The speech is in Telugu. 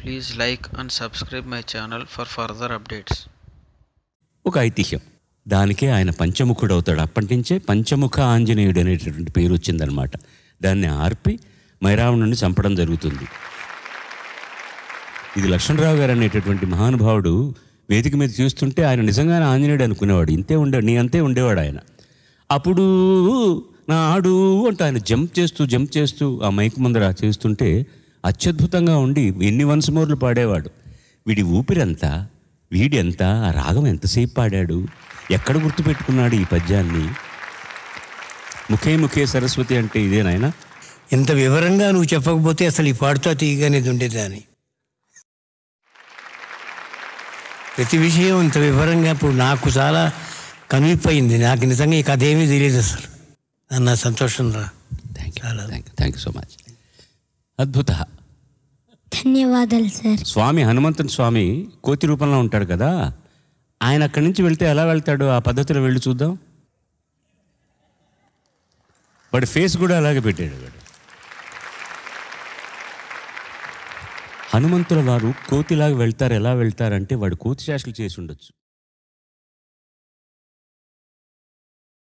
Please like and subscribe my channel for further updates. ఒక ఐతిహ్యం దానికే ఆయన పంచముఖుడు అవుతాడు అప్పటి నుంచే పంచముఖ ఆంజనేయుడు అనేటటువంటి పేరు వచ్చిందనమాట దాన్ని ఆర్పి మైరావణుని చంపడం జరుగుతుంది ఇది లక్ష్మణరావు గారు అనేటటువంటి మహానుభావుడు వేదిక మీద చూస్తుంటే ఆయన నిజంగానే ఆంజనేయుడు అనుకునేవాడు ఇంతే ఉండే నీ అంతే ఉండేవాడు ఆయన అప్పుడు నా ఆడు అంటూ ఆయన జంప్ చేస్తూ జంప్ చేస్తూ ఆ మైక్ ముందర చేస్తుంటే అత్యద్భుతంగా ఉండి ఎన్ని వన్సమోర్లు పాడేవాడు వీడి ఊపిరంతా వీడెంత ఆ రాగం ఎంతసేపు పాడాడు ఎక్కడ గుర్తుపెట్టుకున్నాడు ఈ పద్యాన్ని ముఖే ముఖే సరస్వతి అంటే ఇదేనాయన ఇంత వివరంగా నువ్వు చెప్పకపోతే అసలు ఈ పాడుతా తీయగానేది ఉండేదాన్ని ప్రతి విషయం ఇంత వివరంగా ఇప్పుడు నాకు చాలా కనువిప్పయింది నాకు నిజంగా ఈ కథ ఏమీ తెలియదు అసలు అన్న సంతోషం రా thank you thank you thank you so much అద్భుత ధన్యవాదాలు సార్ స్వామి హనుమంతుని స్వామి కోతి రూపంలో ఉంటాడు కదా ఆయన అక్కడి నుంచి వెళ్తే ఎలా వెళ్తాడు ఆ పద్ధతిలో వెళ్ళి చూద్దాం వాడి ఫేస్ కూడా అలాగే పెట్టాడు వాడు హనుమంతుల వారు కోతిలాగా వెళ్తారు ఎలా వెళ్తారంటే వాడు కోతి శాసలు చేసి ఉండొచ్చు